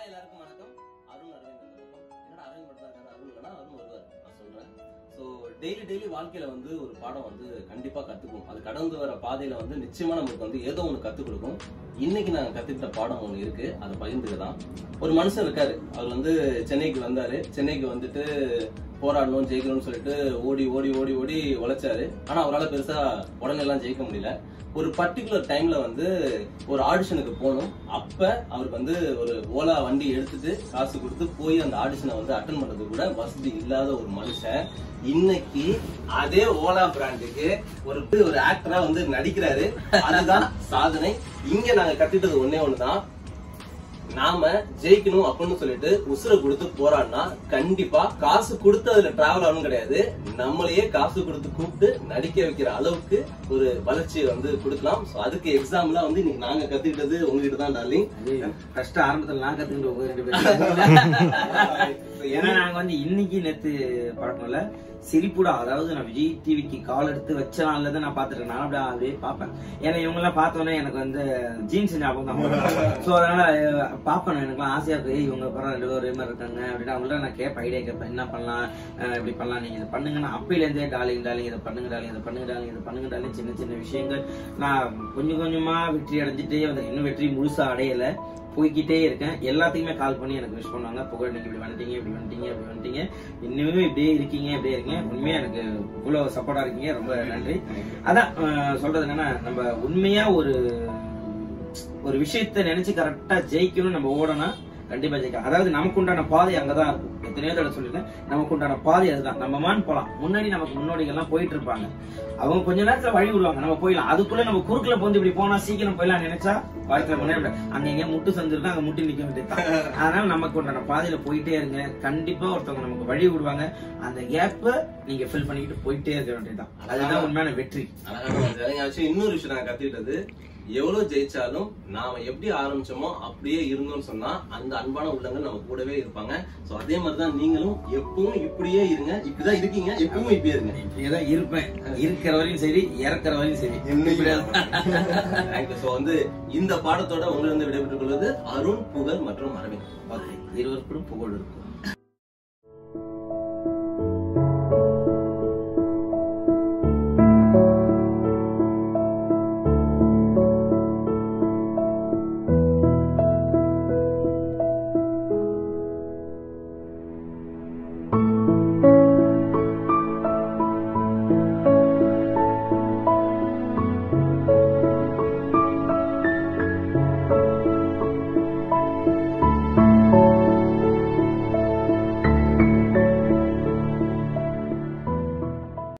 எல்லாருக்கும் வணக்கம் அருண் அரவிந்த் இந்த பக்கம் என்னடா அரவிந்த் மட்டும் தான் இருக்காரு அருண் இல்லைனா அருண் வருவார் நான் சொல்றேன் ஸோ டெய்லி டெய்லி வாழ்க்கையில வந்து ஒரு பாடம் வந்து கண்டிப்பா கத்துக்கும் அது கடந்து வர பாதையில வந்து நிச்சயமா நமக்கு வந்து ஏதோ ஒன்று கத்துக் கொடுக்கும் இன்னைக்கு நாங்க கத்துக்கிட்ட பாடம் ஒன்று இருக்கு அதை பகிர்ந்துக்க தான் ஒரு மனுஷன் இருக்காரு அவர் வந்து சென்னைக்கு வந்தாரு சென்னைக்கு வந்துட்டு போராடணும் ஜெயிக்கணும்னு சொல்லிட்டு ஓடி ஓடி ஓடி ஓடி உழைச்சாரு ஆனா அவரால் பெருசா உடனே எல்லாம் ஜெயிக்க முடியல ஒரு பர்டிகுலர் டைம்ல வந்து ஒரு ஆடிஷனுக்கு போகணும் அப்ப அவருக்கு வந்து ஒரு ஓலா வண்டி எடுத்துட்டு காசு கொடுத்து போய் அந்த ஆடிஷனை வந்து அட்டன் பண்றது கூட வசதி இல்லாத ஒரு மனுஷன் இன்னைக்கு அதே ஓலா பிராண்டுக்கு ஒரு ஒரு ஆக்டரா வந்து நடிக்கிறாரு அதுதான் சாதனை இங்க நாங்க கத்துக்கிட்டது ஒண்ணே ஒண்ணுதான் நாம ஜெயிக்கணும் அப்படின்னு சொல்லிட்டு உசுரை கொடுத்து போராடினா கண்டிப்பா காசு கொடுத்து அதுல டிராவல் ஆகணும் கிடையாது நம்மளையே காசு கொடுத்து கூப்பிட்டு நடிக்க வைக்கிற அளவுக்கு ஒரு வளர்ச்சியை வந்து கொடுக்கலாம் சோ அதுக்கு எக்ஸாம்பிளா வந்து இன்னைக்கு நாங்க கத்துக்கிட்டது உங்ககிட்ட தான் டார்லிங் ஃபர்ஸ்ட் ஆரம்பத்துல நான் கத்துக்கிட்டு உங்க ரெண்டு பேரும் ஏன்னா நாங்க வந்து இன்னைக்கு நேத்து பழக்கம்ல சிரிப்புடா அதாவது நான் விஜய் டிவிக்கு கால் எடுத்து வச்ச நாள்ல தான் நான் பாத்துருக்கேன் நான் அப்படியே அப்படியே பார்ப்பேன் ஏன்னா இவங்க எல்லாம் பார்த்தோன்னே எனக்கு வந்து ஜீன்ஸ் ஞாபகம் தான் சோ அதனால அஹ், பார்ப்பேன் எனக்கு ஆசையா இருக்கு ஏய், இவங்க படம் ரெண்டு பேரும் ஒரே மாதிரி இருக்காங்க அப்படின்னு அவங்கள்ட்ட நான் கேட்பேன் ஐடியா கேட்பேன் என்ன பண்ணலாம் அஹ், இப்படி பண்ணலாம் நீங்க இதை பண்ணுங்கன்னா அப்பையில இருந்தே டாலிங் டாலிங் இதை பண்ணுங்க டாலிங் இதை பண்ணுங்க டாலிங் இதை பண்ணுங்க டாலிங் சின்ன சின்ன விஷயங்கள் நான் கொஞ்சம் கொஞ்சமா வெற்றி அடைஞ்சிட்டே வந்து இன்னும் வெற்றி முழுசா அடையல போய்கிட்டே இருக்கேன் எல்லாத்துக்குமே கால் பண்ணி எனக்கு விஷ் பண்ணுவாங்க புகழ் நீங்க இப்படி வந்துட்டீங்க இப்படி வந்துட்டீங்க இப்படி வந்துட்டீங்க இன்னுமே இப்படியே இருக்கீங்க இப்படியே இருக்கீங்க உண்மையா எனக்கு இவ்வளவு சப்போர்ட்டா இருக்கீங்க ரொம்ப நன்றி அதான் அஹ், சொல்றது என்னன்னா நம்ம உண்மையா ஒரு ஒரு விஷயத்த நினைச்சு கரெக்டா ஜெயிக்கணும் நம்ம ஓடனா கண்டிப்பா ஜெயிக்கலாம் அதாவது நமக்கு உண்டான பாதை அங்கதான் இருக்கும் எத்தனையோ தடவை சொல்லிருக்கேன் நமக்கு உண்டான பாதை அதுதான் நம்ம மான் போலாம் முன்னாடி நமக்கு முன்னோடிகள் எல்லாம் போயிட்டு இருப்பாங்க அவங்க கொஞ்ச நேரத்துல வழி விடுவாங்க நம்ம போயிடலாம் அதுக்குள்ள நம்ம குறுக்குல போந்து இப்படி போனா சீக்கிரம் போயிடலாம் நினைச்சா வாழ்க்கையில முன்னேற அங்க எங்க முட்டு சந்திருக்கா அங்க முட்டி நிக்க வேண்டியதுதான் அதனால நமக்கு உண்டான பாதையில போயிட்டே இருங்க கண்டிப்பா ஒருத்தவங்க நமக்கு வழி விடுவாங்க அந்த கேப்ப நீங்க ஃபில் பண்ணிக்கிட்டு போயிட்டே இருக்க வேண்டியதுதான் அதுதான் உண்மையான வெற்றி அழகான ஒரு வேலைங்க ஆச்சு இன்னொரு விஷயம் நான் கத்துக்கிட்டது எவ்வளவு ஜெயிச்சாலும் நாம எப்படி ஆரம்பிச்சோமோ அப்படியே இருந்தோம்னு சொன்னா அந்த அன்பான உள்ளங்கள் நம்ம கூடவே இருப்பாங்க சோ அதே மாதிரிதான் நீங்களும் எப்பவும் இப்படியே இருங்க இப்படிதான் இருக்கீங்க எப்பவும் இப்படியே இருங்க இப்படியேதான் இருப்பேன் இருக்கிற வரையும் சரி இறக்குற வரையும் சரி தேங்க்யூ சோ வந்து இந்த பாடத்தோட உங்களிருந்து விடைபெற்றுக் கொள்வது அருண் புகழ் மற்றும் அரவிந்த் இருவருக்கும் புகழ் இருக்கும்